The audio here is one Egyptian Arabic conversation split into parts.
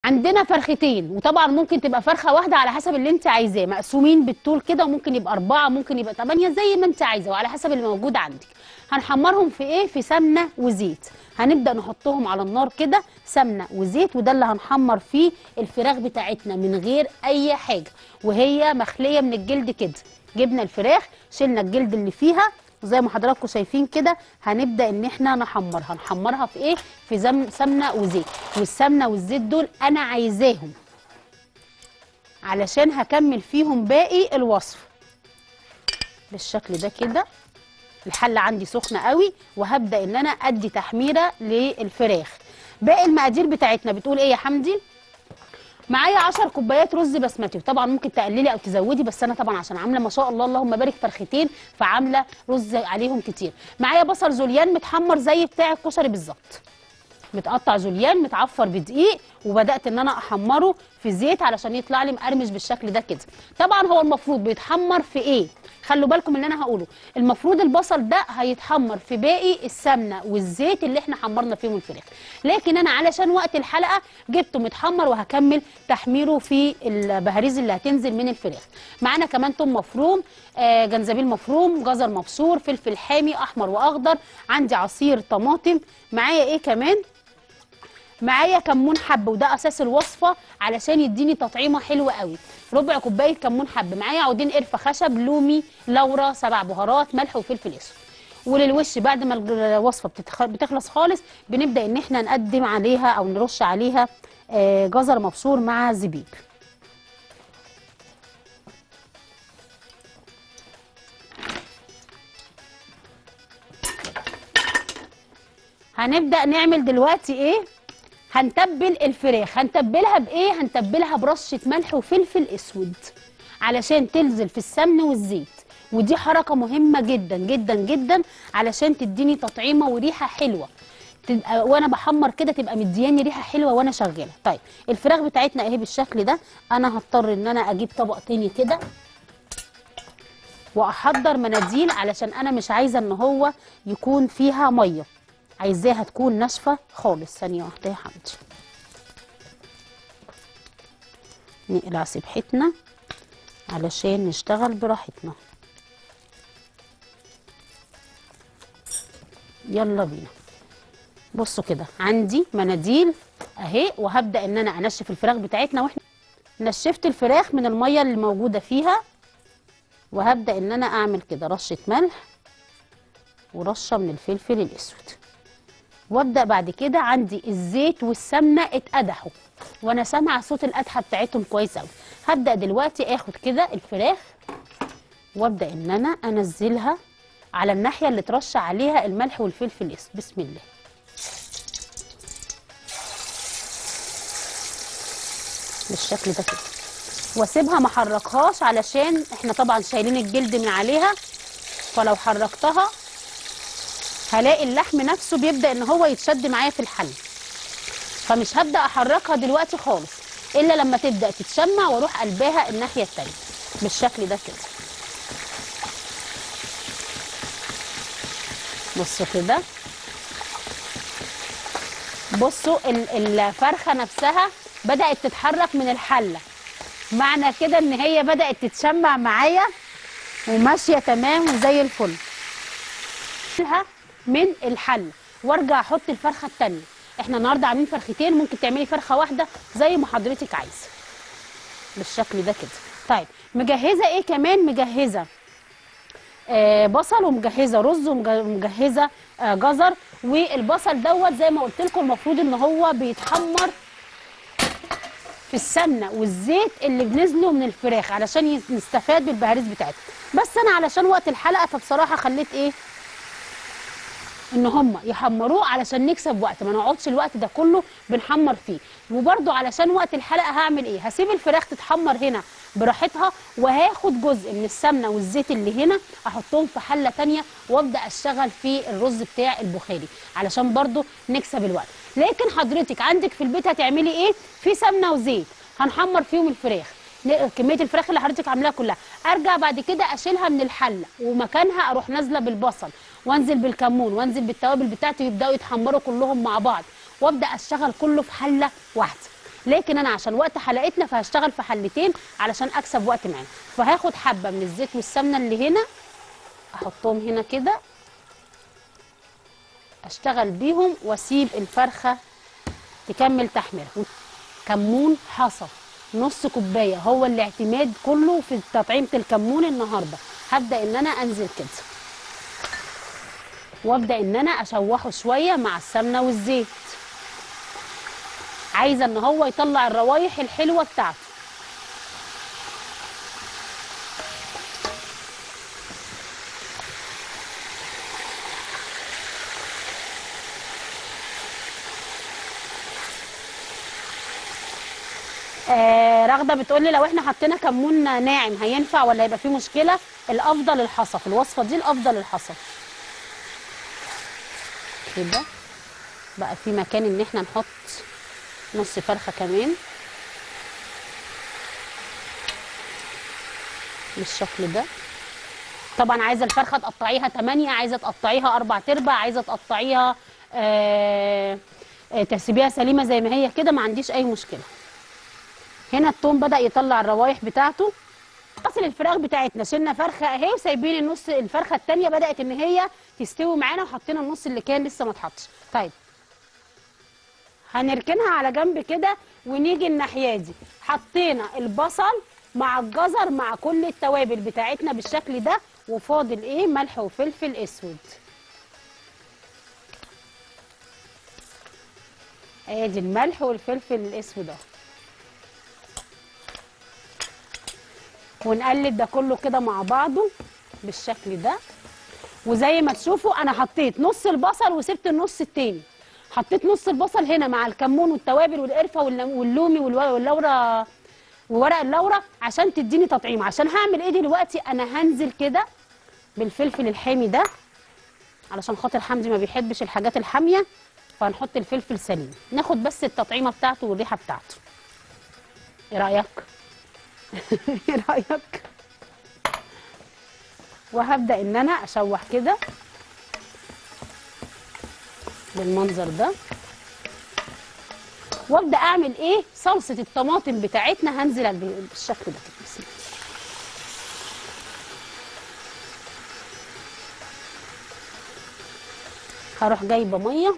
عندنا فرختين وطبعا ممكن تبقى فرخه واحده على حسب اللي انت عايزاه مقسومين بالطول كده وممكن يبقى اربعه ممكن يبقى ثمانيه زي ما انت عايزه وعلى حسب اللي موجود عندك هنحمرهم في ايه في سمنه وزيت هنبدا نحطهم على النار كده سمنه وزيت وده اللي هنحمر فيه الفراخ بتاعتنا من غير اي حاجه وهي مخليه من الجلد كده جبنا الفراخ شلنا الجلد اللي فيها وزي ما حضراتكم شايفين كده هنبدا ان احنا نحمرها نحمرها في ايه في زم سمنه وزيت والسمنه والزيت دول انا عايزاهم علشان هكمل فيهم باقي الوصف بالشكل ده كده الحله عندي سخنه قوي وهبدا ان انا ادي تحميره للفراخ باقي المقادير بتاعتنا بتقول ايه يا حمدي معايا 10 كوبايات رز بسمتي طبعا ممكن تقللي او تزودي بس انا طبعا عشان عامله ما شاء الله اللهم بارك فرختين فعامله رز عليهم كتير معايا بصل جوليان متحمر زي بتاع الكشري بالظبط متقطع جوليان متعفر بدقيق وبدات ان انا احمره في زيت علشان يطلع لي مقرمش بالشكل ده كده طبعا هو المفروض بيتحمر في ايه خلوا بالكم اللي انا هقوله المفروض البصل ده هيتحمر في باقي السمنه والزيت اللي احنا حمرنا فيهم الفراخ لكن انا علشان وقت الحلقه جبته متحمر وهكمل تحميره في البهاريز اللي هتنزل من الفراخ معانا كمان توم مفروم آه جنزبيل مفروم جزر مبشور فلفل حامي احمر واخضر عندي عصير طماطم معايا ايه كمان معايا كمون حب وده اساس الوصفه علشان يديني تطعيمه حلوه قوي ربع كوبايه كمون حب معايا عودين قرفه خشب لومي لورا سبع بهارات ملح وفلفل اسود وللوش بعد ما الوصفه بتتخ... بتخلص خالص بنبدا ان احنا نقدم عليها او نرش عليها آه، جزر مبشور مع زبيب هنبدا نعمل دلوقتي ايه هنتبل الفراخ هنتبلها بايه هنتبلها برشه ملح وفلفل اسود علشان تنزل في السمن والزيت ودي حركه مهمه جدا جدا جدا علشان تديني تطعيمه وريحه حلوه تبقى وانا بحمر كده تبقى مدياني ريحه حلوه وانا شغاله طيب الفراخ بتاعتنا اهي بالشكل ده انا هضطر ان انا اجيب طبق تاني كده واحضر مناديل علشان انا مش عايزه ان هو يكون فيها ميه عايزاها تكون ناشفه خالص ثانيه واحده يا حمدي نقلع سبحتنا علشان نشتغل براحتنا يلا بينا بصوا كده عندي مناديل اهي وهبدا ان انا انشف الفراخ بتاعتنا واحنا نشفت الفراخ من الميه اللي موجوده فيها وهبدا ان انا اعمل كده رشه ملح ورشه من الفلفل الاسود وابدا بعد كده عندي الزيت والسمنه اتقدحوا وانا سامعه صوت القدحه بتاعتهم كويس قوي هبدا دلوقتي اخد كده الفراخ وابدا ان انا انزلها على الناحيه اللي ترش عليها الملح والفلفل الاسود بسم الله بالشكل ده كده واسيبها ما احركهاش علشان احنا طبعا شايلين الجلد من عليها فلو حركتها هلاقي اللحم نفسه بيبدا ان هو يتشد معايا في الحل فمش هبدا احركها دلوقتي خالص الا لما تبدا تتشمع واروح قلباها الناحيه التانيه بالشكل ده كده بصوا كده بصوا ال- الفرخه نفسها بدات تتحرك من الحله معنى كده ان هي بدات تتشمع معايا وماشيه تمام وزي الفل لها من الحل وارجع احط الفرخه التانيه احنا النهارده عاملين فرختين ممكن تعملي فرخه واحده زي ما حضرتك عايزه بالشكل ده كده طيب مجهزه ايه كمان مجهزه آه بصل ومجهزه رز ومجهزه آه جزر والبصل دوت زي ما قلت لكم المفروض ان هو بيتحمر في السمنه والزيت اللي بنزلوا من الفراخ علشان يس- نستفاد بالبهاريز بتاعتها بس انا علشان وقت الحلقه فبصراحه خليت ايه ان هم يحمروه علشان نكسب وقت ما نقعدش الوقت ده كله بنحمر فيه وبرده علشان وقت الحلقه هعمل ايه هسيب الفراخ تتحمر هنا براحتها وهاخد جزء من السمنه والزيت اللي هنا احطهم في حله تانية وابدا اشتغل في الرز بتاع البخاري علشان برده نكسب الوقت لكن حضرتك عندك في البيت هتعملي ايه في سمنه وزيت هنحمر فيهم الفراخ ن- كميه الفراخ اللي حضرتك عاملاها كلها ارجع بعد كده اشيلها من الحله ومكانها اروح نازله بالبصل وانزل بالكمون وانزل بالتوابل بتاعتي ويبداوا يتحمروا كلهم مع بعض وابدا اشتغل كله في حله واحده لكن انا عشان وقت حلقتنا فهشتغل في حلتين علشان اكسب وقت معانا فهاخد حبه من الزيت والسمنه اللي هنا احطهم هنا كده اشتغل بيهم واسيب الفرخه تكمل تحميرها كمون حصى نص كوبايه هو الاعتماد كله في تطعيمه الكمون النهارده هبدا ان انا انزل كده وابدا ان انا اشوحه شويه مع السمنه والزيت عايزه ان هو يطلع الروايح الحلوه بتاعته آه رغده بتقول لي لو احنا حطينا كمون ناعم هينفع ولا هيبقى فيه مشكله الافضل الحصى في الوصفه دي الافضل الحصى كده بقى في مكان ان احنا نحط نص فرخه كمان بالشكل ده طبعا عايزه الفرخه تقطعيها 8 عايزه تقطعيها اربع تربع عايزه تقطعيها آه آه تسيبيها سليمه زي ما هي كده ما عنديش اي مشكله هنا الثوم بدا يطلع الروايح بتاعته اصل الفراخ بتاعتنا شلنا فرخه اهي وسايبين النص الفرخه الثانيه بدات ان هي تستوي معانا وحطينا النص اللي كان لسه ما اتحطش طيب هنركنها على جنب كده ونيجي الناحيه دي حطينا البصل مع الجزر مع كل التوابل بتاعتنا بالشكل ده وفاضل ايه ملح وفلفل اسود ادي الملح والفلفل الاسود اهو ونقلب ده كله كده مع بعضه بالشكل ده وزي ما تشوفوا انا حطيت نص البصل وسبت النص التاني حطيت نص البصل هنا مع الكمون والتوابل والقرفه واللم- واللومي والو- واللورا وورق اللورا عشان تديني تطعيم عشان هعمل ايه دلوقتي انا هنزل كده بالفلفل الحامي ده علشان خاطر حمدي ما بيحبش الحاجات الحاميه فهنحط الفلفل سليم ناخد بس التطعيمه بتاعته والريحه بتاعته ايه رايك ايه رايك وهبدا ان انا اشوح كده بالمنظر ده وابدا اعمل ايه صلصه الطماطم بتاعتنا هنزل ب- بالشكل ده كده بسم الله هروح جايبه ميه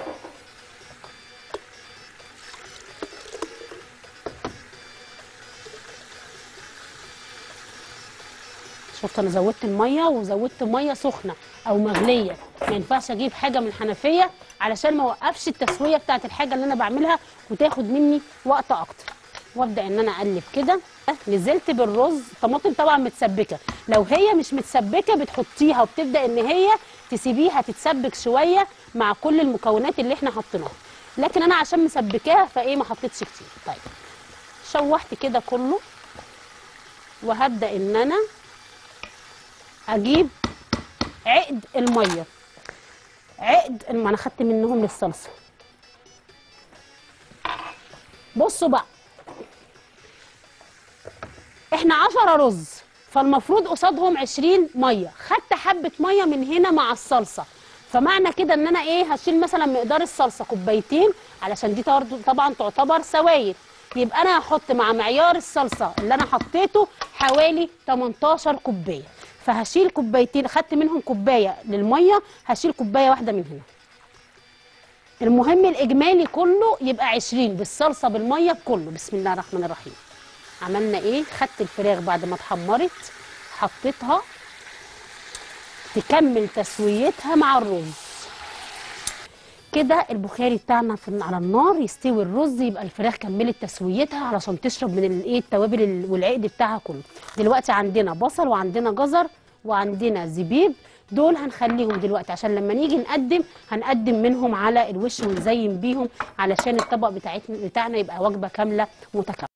شفت انا زودت الميه وزودت ميه سخنه او مغليه ما ينفعش اجيب حاجه من الحنفيه علشان ما اوقفش التسويه بتاعت الحاجه اللي انا بعملها وتاخد مني وقت اكتر وابدا ان انا اقلب كده نزلت بالرز طماطم طبعا متسبكه لو هي مش متسبكه بتحطيها وبتبدا ان هي تسيبيها تتسبك شويه مع كل المكونات اللي احنا حطيناها لكن انا عشان مسبكاها فايه ما حطيتش كتير طيب شوحت كده كله وهبدا ان انا اجيب عقد الميه عقد ما انا خدت منهم للصلصه بصوا بقى احنا عشرة رز فالمفروض قصادهم عشرين ميه خدت حبه ميه من هنا مع الصلصه فمعنى كده ان انا ايه هشيل مثلا مقدار الصلصه كوبايتين علشان دي برضه طبعا تعتبر سوائل يبقى انا هحط مع معيار الصلصه اللي انا حطيته حوالي 18 كوبايه فهشيل كوبايتين خدت منهم كوبايه للميه هشيل كوبايه واحده من هنا المهم الاجمالي كله يبقى 20 بالصلصه بالميه بكله بسم الله الرحمن الرحيم عملنا ايه خدت الفراخ بعد ما اتحمرت حطيتها تكمل تسويتها مع الرز كده البخاري بتاعنا في على النار يستوي الرز يبقى الفراخ كملت تسويتها علشان تشرب من الايه التوابل ال- والعقد بتاعها كله دلوقتي عندنا بصل وعندنا جزر وعندنا زبيب دول هنخليهم دلوقتي عشان لما نيجي نقدم هنقدم منهم على الوش ونزين بيهم علشان الطبق بتاعتنا بتاعنا يبقى وجبه كامله متكامله